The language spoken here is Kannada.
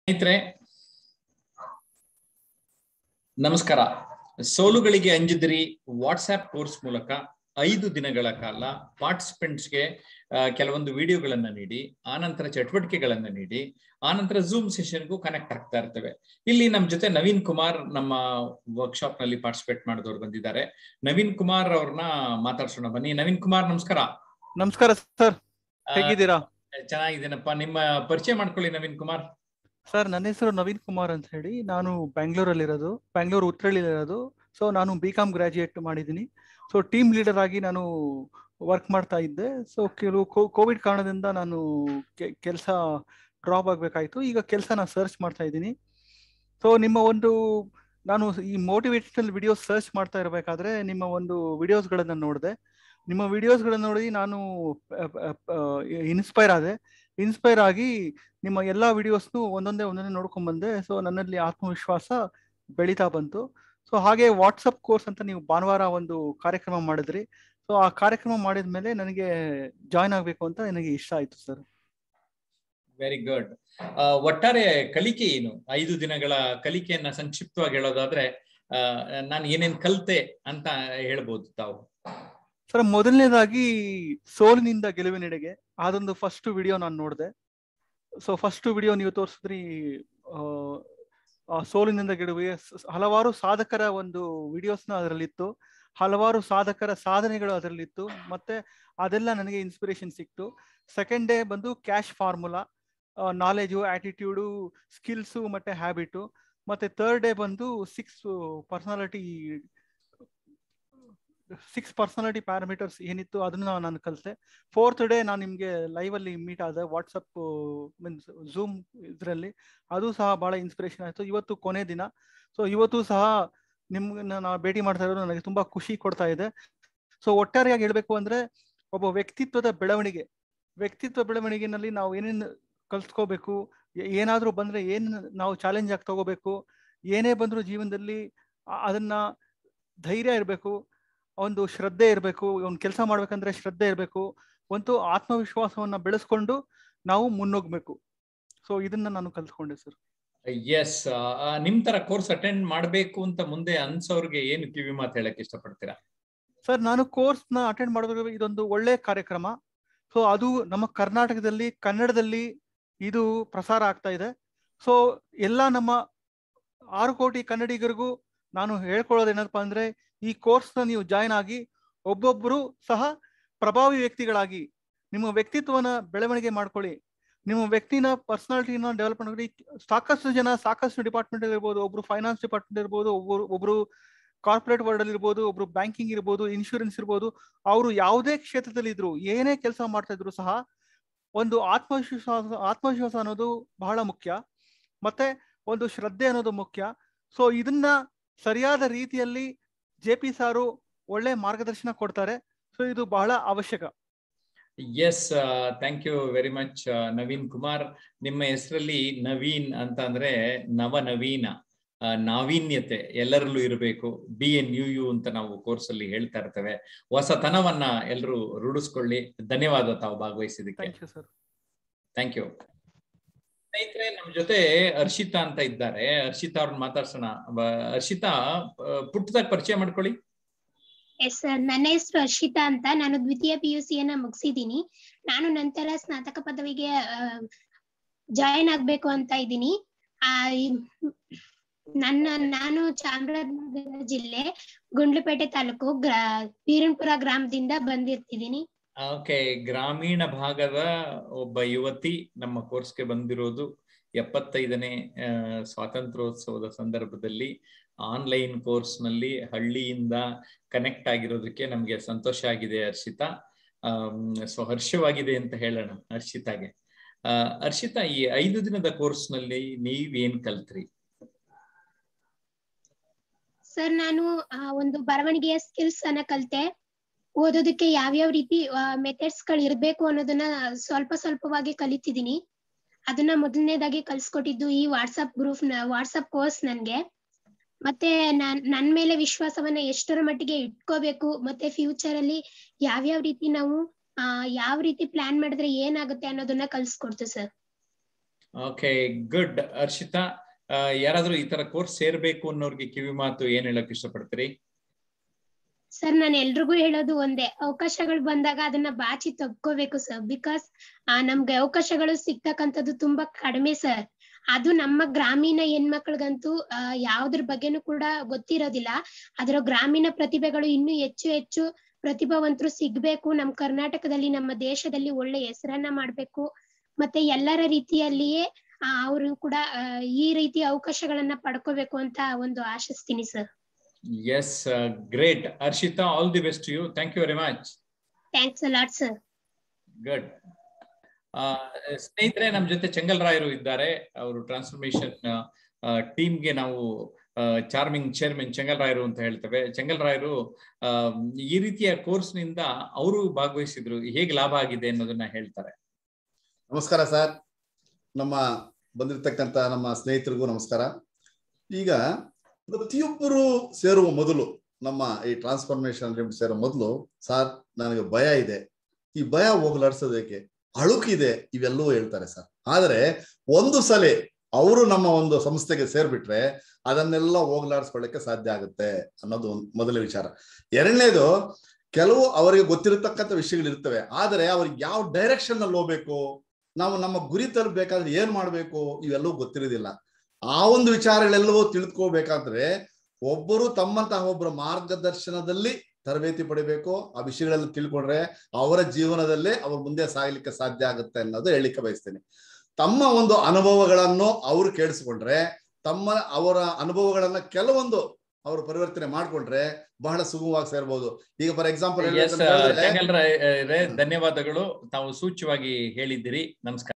ಸ್ನೇಹಿತರೆ ನಮಸ್ಕಾರ ಸೋಲುಗಳಿಗೆ ಅಂಜಿದಿರಿ ವಾಟ್ಸ್ಆಪ್ ಕೋರ್ಸ್ ಮೂಲಕ ಐದು ದಿನಗಳ ಕಾಲ ಪಾರ್ಟಿಸಿಪೆಂಟ್ಸ್ಗೆ ಕೆಲವೊಂದು ವಿಡಿಯೋಗಳನ್ನ ನೀಡಿ ಆನಂತರ ಚಟುವಟಿಕೆಗಳನ್ನ ನೀಡಿ ಆನಂತರ ಝೂಮ್ ಸೆಷನ್ಗೂ ಕನೆಕ್ಟ್ ಆಗ್ತಾ ಇರ್ತೇವೆ ಇಲ್ಲಿ ನಮ್ಮ ಜೊತೆ ನವೀನ್ ಕುಮಾರ್ ನಮ್ಮ ವರ್ಕ್ಶಾಪ್ ನಲ್ಲಿ ಪಾರ್ಟಿಸಿಪೇಟ್ ಮಾಡಿದವರು ಬಂದಿದ್ದಾರೆ ನವೀನ್ ಕುಮಾರ್ ಅವ್ರನ್ನ ಮಾತಾಡ್ಸೋಣ ಬನ್ನಿ ನವೀನ್ ಕುಮಾರ್ ನಮಸ್ಕಾರ ನಮಸ್ಕಾರ ಸರ್ ಹೇಗಿದ್ದೀರಾ ಚೆನ್ನಾಗಿದ್ದೀನಪ್ಪ ನಿಮ್ಮ ಪರಿಚಯ ಮಾಡ್ಕೊಳ್ಳಿ ನವೀನ್ ಕುಮಾರ್ ಸರ್ ನನ್ನ ಹೆಸರು ನವೀನ್ ಕುಮಾರ್ ಅಂತ ಹೇಳಿ ನಾನು ಬ್ಯಾಂಗ್ಳೂರಲ್ಲಿರೋದು ಬ್ಯಾಂಗ್ಳೂರು ಉತ್ತರಳ್ಳಿಲಿರೋದು ಸೊ ನಾನು ಬಿ ಕಾಮ್ ಗ್ರಾಜುಯೇಟ್ ಮಾಡಿದ್ದೀನಿ ಸೊ ಟೀಮ್ ಲೀಡರ್ ಆಗಿ ನಾನು ವರ್ಕ್ ಮಾಡ್ತಾ ಇದ್ದೆ ಸೊ ಕೆಲವು ಕೋವಿಡ್ ಕಾರಣದಿಂದ ನಾನು ಕೆಲಸ ಡ್ರಾಪ್ ಆಗಬೇಕಾಯ್ತು ಈಗ ಕೆಲಸನ ಸರ್ಚ್ ಮಾಡ್ತಾ ಇದ್ದೀನಿ ಸೊ ನಿಮ್ಮ ಒಂದು ನಾನು ಈ ಮೋಟಿವೇಶನಲ್ ವಿಡಿಯೋಸ್ ಸರ್ಚ್ ಮಾಡ್ತಾ ಇರಬೇಕಾದ್ರೆ ನಿಮ್ಮ ಒಂದು ವಿಡಿಯೋಸ್ಗಳನ್ನು ನೋಡಿದೆ ನಿಮ್ಮ ವಿಡಿಯೋಸ್ಗಳನ್ನು ನೋಡಿ ನಾನು ಇನ್ಸ್ಪೈರ್ ಆದೆ ಇನ್ಸ್ಪೈರ್ ಆಗಿ ನಿಮ್ಮ ಎಲ್ಲಾ ವಿಡಿಯೋಸ್ನು ಒಂದೊಂದೇ ಒಂದೊಂದೇ ನೋಡ್ಕೊಂಡ್ ಬಂದೆ ಸೊ ನನ್ನಲ್ಲಿ ಆತ್ಮವಿಶ್ವಾಸ ಬೆಳೀತಾ ಬಂತು ಸೊ ಹಾಗೆ ವಾಟ್ಸಪ್ ಕೋರ್ಸ್ ಅಂತ ನೀವು ಭಾನುವಾರ ಒಂದು ಕಾರ್ಯಕ್ರಮ ಮಾಡಿದ್ರಿ ಸೊ ಆ ಕಾರ್ಯಕ್ರಮ ಮಾಡಿದ ಮೇಲೆ ನನಗೆ ಜಾಯ್ನ್ ಆಗ್ಬೇಕು ಅಂತ ನನಗೆ ಇಷ್ಟ ಆಯ್ತು ಸರ್ ವೆರಿ ಗುಡ್ ಒಟ್ಟಾರೆ ಕಲಿಕೆ ಏನು ಐದು ದಿನಗಳ ಕಲಿಕೆಯನ್ನ ಸಂಕ್ಷಿಪ್ತವಾಗಿ ಹೇಳೋದಾದ್ರೆ ನಾನು ಏನೇನ್ ಕಲ್ತೆ ಅಂತ ಹೇಳ್ಬೋದು ತಾವು ಸರ್ ಮೊದಲನೇದಾಗಿ ಸೋಲಿನಿಂದ ಗೆಲುವಿನೆಡೆಗೆ ಅದೊಂದು ಫಸ್ಟ್ ವಿಡಿಯೋ ನಾನು ನೋಡಿದೆ ಸೊ ಫಸ್ಟ್ ವಿಡಿಯೋ ನೀವು ತೋರಿಸಿದ್ರಿ ಸೋಲಿನಿಂದ ಗೆಲುವಿಗೆ ಹಲವಾರು ಸಾಧಕರ ಒಂದು ವಿಡಿಯೋಸ್ನ ಅದರಲ್ಲಿತ್ತು ಹಲವಾರು ಸಾಧಕರ ಸಾಧನೆಗಳು ಅದರಲ್ಲಿತ್ತು ಮತ್ತೆ ಅದೆಲ್ಲ ನನಗೆ ಇನ್ಸ್ಪಿರೇಷನ್ ಸಿಕ್ತು ಸೆಕೆಂಡ್ ಡೇ ಬಂದು cash formula knowledge attitude skills ಮತ್ತೆ ಹ್ಯಾಬಿಟು ಮತ್ತೆ ಥರ್ಡ್ ಡೇ ಬಂದು six personality six personality parameters ಏನಿತ್ತು ಅದನ್ನ ನಾನು ಕಲಿತೆ ಫೋರ್ತ್ ಡೇ ನಾನು ನಿಮಗೆ ಲೈವ್ ಅಲ್ಲಿ ಮೀಟ್ ಆದೆ ವಾಟ್ಸಪ್ ಮೀನ್ಸ್ ಝೂಮ್ ಇದರಲ್ಲಿ ಅದು ಸಹ ಬಹಳ ಇನ್ಸ್ಪಿರೇಷನ್ ಆಯಿತು ಇವತ್ತು ಕೊನೆ ದಿನ ಸೊ ಇವತ್ತು ಸಹ ನಿಮ್ಗೆ ನಾವು ಭೇಟಿ ಮಾಡ್ತಾ ಇರೋದು ನನಗೆ ತುಂಬಾ ಖುಷಿ ಕೊಡ್ತಾ ಇದೆ ಸೊ ಒಟ್ಟಾರೆಯಾಗಿ ಹೇಳ್ಬೇಕು ಅಂದ್ರೆ ಒಬ್ಬ ವ್ಯಕ್ತಿತ್ವದ ಬೆಳವಣಿಗೆ ವ್ಯಕ್ತಿತ್ವ ಬೆಳವಣಿಗೆನಲ್ಲಿ ನಾವು ಏನೇನು ಕಲ್ತ್ಕೋಬೇಕು ಏನಾದ್ರೂ ಬಂದ್ರೆ ಏನ್ ನಾವು ಚಾಲೆಂಜ್ ಆಗಿ ತಗೋಬೇಕು ಏನೇ ಬಂದ್ರು ಜೀವನದಲ್ಲಿ ಅದನ್ನ ಧೈರ್ಯ ಇರಬೇಕು ಒಂದು ಶ್ರದ್ಧೆ ಇರಬೇಕು ಒಂದು ಕೆಲಸ ಮಾಡ್ಬೇಕಂದ್ರೆ ಶ್ರದ್ಧೆ ಇರಬೇಕು ಒಂದು ಆತ್ಮವಿಶ್ವಾಸವನ್ನ ಬೆಳೆಸ್ಕೊಂಡು ನಾವು ಮುನ್ನೋಗ್ಬೇಕು ಸೊ ಇದನ್ನ ನಾನು ಕಲ್ತ್ಕೊಂಡೆ ಸರ್ ಎಸ್ ನಿಮ್ ತರ ಕೋರ್ಸ್ ಅಟೆಂಡ್ ಮಾಡ್ಬೇಕು ಅಂತ ಮುಂದೆ ಅನ್ಸೋರ್ಗೆ ಏನು ಕಿವಿ ಮಾತು ಹೇಳಕ್ ಇಷ್ಟಪಡ್ತೀರಾ ಸರ್ ನಾನು ಕೋರ್ಸ್ ನ ಅಟೆಂಡ್ ಮಾಡಬೇಕು ಇದೊಂದು ಒಳ್ಳೆ ಕಾರ್ಯಕ್ರಮ ಸೊ ಅದು ನಮ್ಮ ಕರ್ನಾಟಕದಲ್ಲಿ ಕನ್ನಡದಲ್ಲಿ ಇದು ಪ್ರಸಾರ ಆಗ್ತಾ ಇದೆ ಸೊ ಎಲ್ಲ ನಮ್ಮ ಆರು ಕೋಟಿ ಕನ್ನಡಿಗರಿಗೂ ನಾನು ಹೇಳ್ಕೊಳ್ಳೋದು ಏನಪ್ಪಾ ಅಂದ್ರೆ ಈ ಕೋರ್ಸ್ನ ನೀವು ಜಾಯ್ನ್ ಆಗಿ ಒಬ್ಬೊಬ್ಬರು ಸಹ ಪ್ರಭಾವಿ ವ್ಯಕ್ತಿಗಳಾಗಿ ನಿಮ್ಮ ವ್ಯಕ್ತಿತ್ವನ ಬೆಳವಣಿಗೆ ಮಾಡ್ಕೊಳ್ಳಿ ನಿಮ್ಮ ವ್ಯಕ್ತಿನ ಪರ್ಸನಾಲಿಟಿನ ಡೆವಲಪ್ಮೆಂಟ್ ಮಾಡಿ ಸಾಕಷ್ಟು ಜನ ಸಾಕಷ್ಟು ಡಿಪಾರ್ಟ್ಮೆಂಟ್ ಇರ್ಬೋದು ಒಬ್ರು ಫೈನಾನ್ಸ್ ಡಿಪಾರ್ಟ್ಮೆಂಟ್ ಇರ್ಬೋದು ಒಬ್ಬರು ಒಬ್ರು ಕಾರ್ಪೊರೇಟ್ ವರ್ಲ್ಡ್ ಅಲ್ಲಿ ಇರ್ಬೋದು ಒಬ್ರು ಬ್ಯಾಂಕಿಂಗ್ ಇರ್ಬೋದು ಇನ್ಶೂರೆನ್ಸ್ ಇರ್ಬೋದು ಅವರು ಯಾವುದೇ ಕ್ಷೇತ್ರದಲ್ಲಿ ಇದ್ರು ಏನೇ ಕೆಲಸ ಮಾಡ್ತಾ ಇದ್ರು ಸಹ ಒಂದು ಆತ್ಮವಿಶ್ವಾಸ ಆತ್ಮವಿಶ್ವಾಸ ಅನ್ನೋದು ಬಹಳ ಮುಖ್ಯ ಮತ್ತೆ ಒಂದು ಶ್ರದ್ಧೆ ಅನ್ನೋದು ಮುಖ್ಯ ಸೊ ಇದನ್ನ ಸರಿಯಾದ ರೀತಿಯಲ್ಲಿ ಜೆ ಪಿ ಸಾರು ಒಳ್ಳೆ ಮಾರ್ಗದರ್ಶನ ಕೊಡ್ತಾರೆ ಸೊ ಇದು ಬಹಳ ಅವಶ್ಯಕ yes thank you very much Naveen Kumar ನಿಮ್ಮ ಹೆಸರಲ್ಲಿ ನವೀನ್ ಅಂತ ಅಂದ್ರೆ ನವ ನವೀನ ನಾವೀನ್ಯತೆ ಎಲ್ಲರಲ್ಲೂ ಇರಬೇಕು ಬಿ ಎನ್ ಯು ಯು ಅಂತ ನಾವು ಕೋರ್ಸ್ ಅಲ್ಲಿ ಹೇಳ್ತಾ ಇರ್ತೇವೆ ಹೊಸತನವನ್ನ ಎಲ್ಲರೂ ರೂಢಿಸ್ಕೊಳ್ಳಿ ಧನ್ಯವಾದ ತಾವು ಭಾಗವಹಿಸಿದಕ್ಕೆ ಥ್ಯಾಂಕ್ ಯು ಸ್ನೇಹಿತರೆ ನಮ್ ಜೊತೆ ಹರ್ಷಿತಾ ಅಂತ ಇದ್ದಾರೆ ಹರ್ಷಿತಾ ಅವ್ರನ್ನ ಮಾತಾಡ್ಸೋಣ ಹರ್ಷಿತಾ ಪುಟ್ಟದಾಗ ಪರಿಚಯ ಮಾಡ್ಕೊಳ್ಳಿ ಎಸ್ ಸರ್ ನನ್ನ ಹೆಸರು ಹರ್ಷಿತಾ ಅಂತ ನಾನು ದ್ವಿತೀಯ ಪಿ ಯು ಸಿ ಅನ್ನ ಮುಗಿಸಿದೀನಿ ನಾನು ನಂತರ ಸ್ನಾತಕ ಪದವಿಗೆ ಜಾಯಿನ್ ಆಗ್ಬೇಕು ಅಂತ ಇದ್ದೀನಿ ಆ ನನ್ನ ನಾನು ಚಾಮರಾಜನಗರ ಜಿಲ್ಲೆ ಗುಂಡ್ಲುಪೇಟೆ ತಾಲೂಕು ಗ್ರಾ ವೀರನ್ಪುರ ಗ್ರಾಮದಿಂದ ಬಂದಿರ್ತಿದ್ದೀನಿ ಓಕೆ ಗ್ರಾಮೀಣ ಭಾಗದ ಒಬ್ಬ ಯುವತಿ ನಮ್ಮ ಕೋರ್ಸ್ಗೆ ಬಂದಿರೋದು ಎಪ್ಪತ್ತೈದನೇ ಸ್ವಾತಂತ್ರ್ಯೋತ್ಸವದ ಸಂದರ್ಭದಲ್ಲಿ ಆನ್ಲೈನ್ ಕೋರ್ಸ್ ನಲ್ಲಿ ಹಳ್ಳಿಯಿಂದ ಕನೆಕ್ಟ್ ಆಗಿರೋದಕ್ಕೆ ನಮ್ಗೆ ಸಂತೋಷ ಆಗಿದೆ ಹರ್ಷಿತಾ ಸೊ ಹರ್ಷವಾಗಿದೆ ಅಂತ ಹೇಳೋಣ ಹರ್ಷಿತಾಗೆ ಹರ್ಷಿತಾ ಈ ಐದು ದಿನದ ಕೋರ್ಸ್ ನಲ್ಲಿ ನೀವ್ ಏನ್ ಕಲ್ತ್ರಿ ಸರ್ ನಾನು ಒಂದು ಬರವಣಿಗೆಯ ಸ್ಕಿಲ್ಸ್ ಅನ್ನ ಕಲ್ತೆ ಓದೋದಕ್ಕೆ ಯಾವ್ಯಾವ ರೀತಿ ಮೆಥಡ್ಸ್ ಗಳು ಇರ್ಬೇಕು ಅನ್ನೋದನ್ನ ಸ್ವಲ್ಪ ಸ್ವಲ್ಪವಾಗಿ ಕಲಿತಿದ್ದೀನಿ ಅದನ್ನ ಮೊದಲನೇದಾಗಿ ಕಲ್ಸ್ಕೊಟ್ಟಿದ್ದು ಈ ವಾಟ್ಸಪ್ ಗ್ರೂಪ್ ನ ವಾಟ್ಸಪ್ ಕೋರ್ಸ್ ನನ್ಗೆ ಮತ್ತೆ ನಾನ್ ನನ್ ಮೇಲೆ ವಿಶ್ವಾಸವನ್ನ ಎಷ್ಟರ ಮಟ್ಟಿಗೆ ಇಟ್ಕೋಬೇಕು ಮತ್ತೆ ಫ್ಯೂಚರ್ ಅಲ್ಲಿ ಯಾವ್ಯಾವ ರೀತಿ ನಾವು ಆ ಯಾವ ರೀತಿ ಪ್ಲಾನ್ ಮಾಡಿದ್ರೆ ಏನಾಗುತ್ತೆ ಅನ್ನೋದನ್ನ ಕಲ್ಸ್ಕೊಡ್ತು ಸರ್ ಓಕೆ ಗುಡ್ ಹರ್ಷಿತಾ ಆ, ಯಾರಾದ್ರೂ ಈ ತರ ಕೋರ್ಸ್ ಸೇರ್ಬೇಕು ಅನ್ನೋರ್ಗೆ ಕಿವಿ ಮಾತು ಏನ್ ಹೇಳಕ್ ಇಷ್ಟಪಡ್ತೀರಿ ಸರ್ ನಾನು ಎಲ್ರಿಗೂ ಹೇಳೋದು ಒಂದೇ ಅವಕಾಶಗಳು ಬಂದಾಗ ಅದನ್ನ ಬಾಚಿ ತಪ್ಕೋಬೇಕು ಸರ್ ಬಿಕಾಸ್ ನಮ್ಗೆ ಅವಕಾಶಗಳು ಸಿಗ್ತಕ್ಕಂಥದ್ದು ತುಂಬಾ ಕಡಿಮೆ ಸರ್ ಅದು ನಮ್ಮ ಗ್ರಾಮೀಣ ಹೆಣ್ಮಕ್ಳಿಗಂತೂ ಆ, ಯಾವ್ದ್ರ ಬಗ್ಗೆನೂ ಕೂಡ ಗೊತ್ತಿರೋದಿಲ್ಲ ಅದರ ಗ್ರಾಮೀಣ ಪ್ರತಿಭೆಗಳು ಇನ್ನೂ ಹೆಚ್ಚು ಹೆಚ್ಚು ಪ್ರತಿಭಾವಂತರು ಸಿಗ್ಬೇಕು ನಮ್ ಕರ್ನಾಟಕದಲ್ಲಿ ನಮ್ಮ ದೇಶದಲ್ಲಿ ಒಳ್ಳೆ ಹೆಸರನ್ನ ಮಾಡ್ಬೇಕು ಮತ್ತೆ ಎಲ್ಲರ ರೀತಿಯಲ್ಲಿಯೇ ಅವರು ಕೂಡ ಆ, ಈ ರೀತಿಯ ಅವಕಾಶಗಳನ್ನ ಪಡ್ಕೋಬೇಕು ಅಂತ ಒಂದು ಆಶಿಸ್ತೀನಿ sir yes great Harshitha all the best you thank you very much thanks a lot sir good ಸ್ನೇಹಿತರೆ ನಮ್ಮ ಜೊತೆ ಚೆಂಗಲ್ ರಾಯರು ಇದ್ದಾರೆ ಅವರು ಟ್ರಾನ್ಸ್ಫಾರ್ಮೇಶನ್ ಟೀಮ್ಗೆ ನಾವು ಚಾರ್ಮಿಂಗ್ ಚೇರ್ಮನ್ ಚೆಂಗಲ್ ರಾಯರು ಅಂತ ಹೇಳ್ತೇವೆ ಚೆಂಗಲ್ ರಾಯರು ಆ, ಈ ರೀತಿಯ ಕೋರ್ಸ್ ನಿಂದ ಅವರು ಭಾಗವಹಿಸಿದ್ರು ಹೇಗೆ ಲಾಭ ಆಗಿದೆ ಅನ್ನೋದನ್ನ ಹೇಳ್ತಾರೆ ನಮಸ್ಕಾರ ಸರ್ ನಮ್ಮ ಬಂದಿರತಕ್ಕಂತ ನಮ್ಮ ಸ್ನೇಹಿತರಿಗೂ ನಮಸ್ಕಾರ ಈಗ ಪ್ರತಿಯೊಬ್ಬರು ಸೇರುವ ಮೊದಲು ನಮ್ಮ ಈ ಟ್ರಾನ್ಸ್ಫಾರ್ಮೇಶನ್ ಲಿಮಿಟ್ ಸೇರೋ ಮೊದಲು ಸರ್ ನನಗೆ ಭಯ ಇದೆ ಈ ಭಯ ಹೋಗ್ಲಾಡ್ಸೋದಕ್ಕೆ ಅಳುಕಿದೆ ಇವೆಲ್ಲವೂ ಹೇಳ್ತಾರೆ ಸರ್ ಆದರೆ ಒಂದು ಸಲ ಅವರು ನಮ್ಮ ಒಂದು ಸಂಸ್ಥೆಗೆ ಸೇರ್ಬಿಟ್ರೆ ಅದನ್ನೆಲ್ಲ ಹೋಗ್ಲಾಡಿಸ್ಕೊಳ್ಳಿಕ್ಕೆ ಸಾಧ್ಯ ಆಗುತ್ತೆ ಅನ್ನೋದು ಒಂದು ಮೊದಲ ವಿಚಾರ ಎರಡನೇದು ಕೆಲವು ಅವರಿಗೆ ಗೊತ್ತಿರತಕ್ಕಂಥ ವಿಷಯಗಳು ಇರ್ತವೆ ಆದರೆ ಅವ್ರಿಗೆ ಯಾವ ಡೈರೆಕ್ಷನ್ ಅಲ್ಲಿ ಹೋಗ್ಬೇಕು ನಾವು ನಮ್ಮ ಗುರಿ ತಲುಪಬೇಕಾದ್ರೆ ಏನ್ ಮಾಡ್ಬೇಕು ಇವೆಲ್ಲವೂ ಗೊತ್ತಿರೋದಿಲ್ಲ ಆ ಒಂದು ವಿಚಾರಗಳೆಲ್ಲವೂ ತಿಳ್ಕೋಬೇಕಾದ್ರೆ ಒಬ್ಬರು ತಮ್ಮಂತಹ ಒಬ್ಬರ ಮಾರ್ಗದರ್ಶನದಲ್ಲಿ ತರಬೇತಿ ಪಡಿಬೇಕು ಆ ವಿಷಯಗಳೆಲ್ಲ ತಿಳ್ಕೊಂಡ್ರೆ ಅವರ ಜೀವನದಲ್ಲೇ ಅವ್ರ ಮುಂದೆ ಸಾಗಲಿಕ್ಕೆ ಸಾಧ್ಯ ಆಗುತ್ತೆ ಅನ್ನೋದು ಹೇಳಿಕ್ಕೆ ಬಯಸ್ತೇನೆ ತಮ್ಮ ಒಂದು ಅನುಭವಗಳನ್ನು ಅವರು ಕೇಳಿಸ್ಕೊಂಡ್ರೆ ತಮ್ಮ ಅವರ ಅನುಭವಗಳನ್ನ ಕೆಲವೊಂದು ಅವರು ಪರಿವರ್ತನೆ ಮಾಡ್ಕೊಂಡ್ರೆ ಬಹಳ ಸುಗಮವಾಗಿ ಸೇರ್ಬೋದು ಈಗ for example yes Chengal Rai ಧನ್ಯವಾದಗಳು ತಾವು ಸೂಚ್ಯವಾಗಿ ಹೇಳಿದ್ದೀರಿ ನಮಸ್ಕಾರ